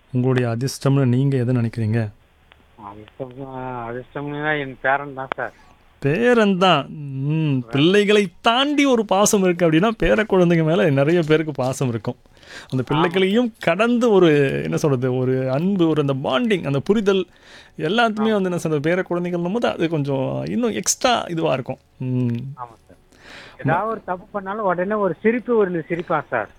உங்களுடைய அதிர்ஷ்டம்னு நீங்கள் எதை நினைக்கிறீங்க அதிர்ஷ்டம் அதிர்ஷ்டம்னா என் பேரன் தான் சார் பேரன் தான் ம், பிள்ளைகளை தாண்டி ஒரு பாசம் இருக்குது அப்படின்னா பேர குழந்தைங்க மேலே நிறைய பேருக்கு பாசம் இருக்கும் அந்த பிள்ளைகளையும் கடந்து ஒரு என்ன சொல்கிறது ஒரு அன்பு ஒரு அந்த பாண்டிங் அந்த புரிதல் எல்லாத்துமே வந்து என்ன சொல்கிறது பேர குழந்தைகள் போது அது கொஞ்சம் இன்னும் எக்ஸ்ட்ரா இதுவாக இருக்கும் ம். ஆமாம் சார் ஏதாவது ஒரு தப்பு பண்ணாலும் உடனே ஒரு சிரிப்பு ஒரு சிரிப்பா சார்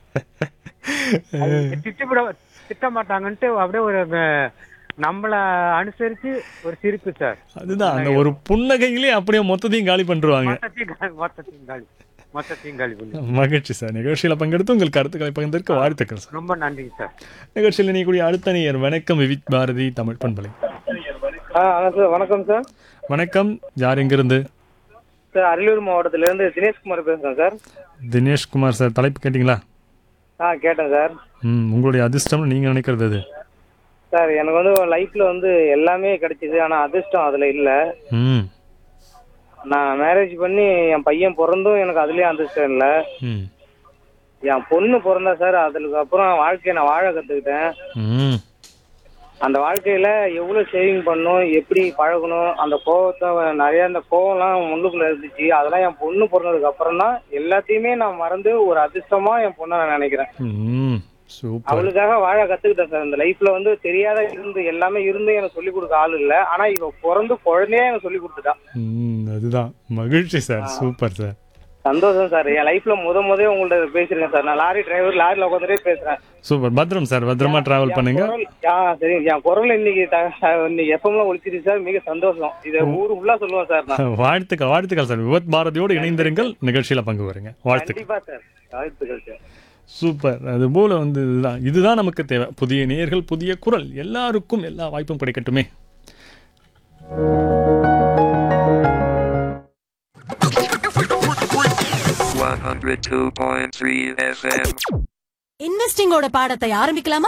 அது திட்டமிட திட்ட மாட்டாங்கன்ட்டு அப்படியே ஒரு அஹ், நம்மள அனுசரிச்சு ஒரு சிரிப்பு சார் அதுதான் அந்த ஒரு புன்னகையிலே அப்படியே மொத்தத்தையும் காலி பண்ணிருவாங்க மொத்தத்தையும் கா- மொத்தத்தையும் காலி மொத்தத்தையும் காலி பண்ணி மகிழ்ச்சி சார் நிகழ்ச்சியில் பங்கெடுத்து உங்கள் கருத்துக்களை பகிர்ந்திருக்க வாழ்த்துக்கள் சார் ரொம்ப நன்றிங்க சார் நிகழ்ச்சியில் இணையக்கூடிய அடுத்த நேயர் வணக்கம் விவிக் பாரதி தமிழ் பண்பலை ஆ ஆ சார் வணக்கம் சார் வணக்கம் யார் எங்கிருந்து சார் அரியலூர் மாவட்டத்திலேருந்து தினேஷ்குமார் பேசுகிறேன் சார் தினேஷ்குமார் சார் தலைப்பு கேட்டிங்களா ஆ கேட்டேன் சார் ம் உங்களுடைய அதிர்ஷ்டம்னு நீங்கள் நினைக்கிறது அது சார் எனக்கு வந்து லைஃப்பில் வந்து எல்லாமே கிடைச்சிது ஆனால் அதிர்ஷ்டம் அதில் இல்லை ம் நான் மேரேஜ் பண்ணி என் பையன் பிறந்தும் எனக்கு அதுலேயும் அதிர்ஷ்டம் இல்லை ம் என் பொண்ணு பிறந்தா சார் அதுக்கு அப்புறம் வாழ்க்கையை நான் வாழ கற்றுக்கிட்டேன் ம் அந்த வாழ்க்கையில் எவ்வளோ சேவிங் பண்ணணும் எப்படி பழகணும் அந்த கோவத்தை நிறைய அந்த கோவம்லாம் முள்ளுக்குள்ளே இருந்துச்சு அதெல்லாம் என் பொண்ணு பிறந்ததுக்கு அப்புறம் தான் எல்லாத்தையுமே நான் மறந்து ஒரு அதிர்ஷ்டமாக என் பொண்ணை நான் நினைக்கிறேன் ம் சூப்பர் அவளுக்காக வாழ கத்துக்கிட்டேன் சார் இந்த லைஃப்ல வந்து தெரியாத இருந்து எல்லாமே இருந்து எனக்கு சொல்லி கொடுக்க ஆள் இல்ல ஆனா இவ பிறந்து குழந்தையே எனக்கு சொல்லி கொடுத்துட்டா ம் அதுதான் மகிழ்ச்சி சார் சூப்பர் சார் சந்தோஷம் சார் என் லைஃப்ல முத முத உங்கள்ட்ட பேசிருக்கேன் சார் நான் லாரி டிரைவர் லாரில உட்காந்துட்டே பேசுறேன் சூப்பர் பத்திரம் சார் பத்திரமா டிராவல் பண்ணுங்க குரல் ஆ சரி என் குரல் இன்னைக்கு த- இன்னைக்கு எப்பவும் ஒழிச்சிருக்கு சார் மிக சந்தோஷம் இதை ஊரு ஃபுல்லா சொல்லுவேன் சார் நான் வாழ்த்துக்கள் வாழ்த்துக்கள் சார் விபத் பாரதியோடு இணைந்திருங்கள் நிகழ்ச்சியில் பங்கு வருங்க வாழ்த்துக்கள் கண்டிப்பா சார் வாழ்த்துக்கள் சார் சூப்பர் அது போல வந்து இதுதான் இதுதான் நமக்கு தேவை புதிய நேயர்கள் புதிய குரல் எல்லாருக்கும் எல்லா வாய்ப்பும் கிடைக்கட்டுமே One hundred two point three FM. இன்வெஸ்டிங்கோட பாடத்தை ஆரம்பிக்கலாமா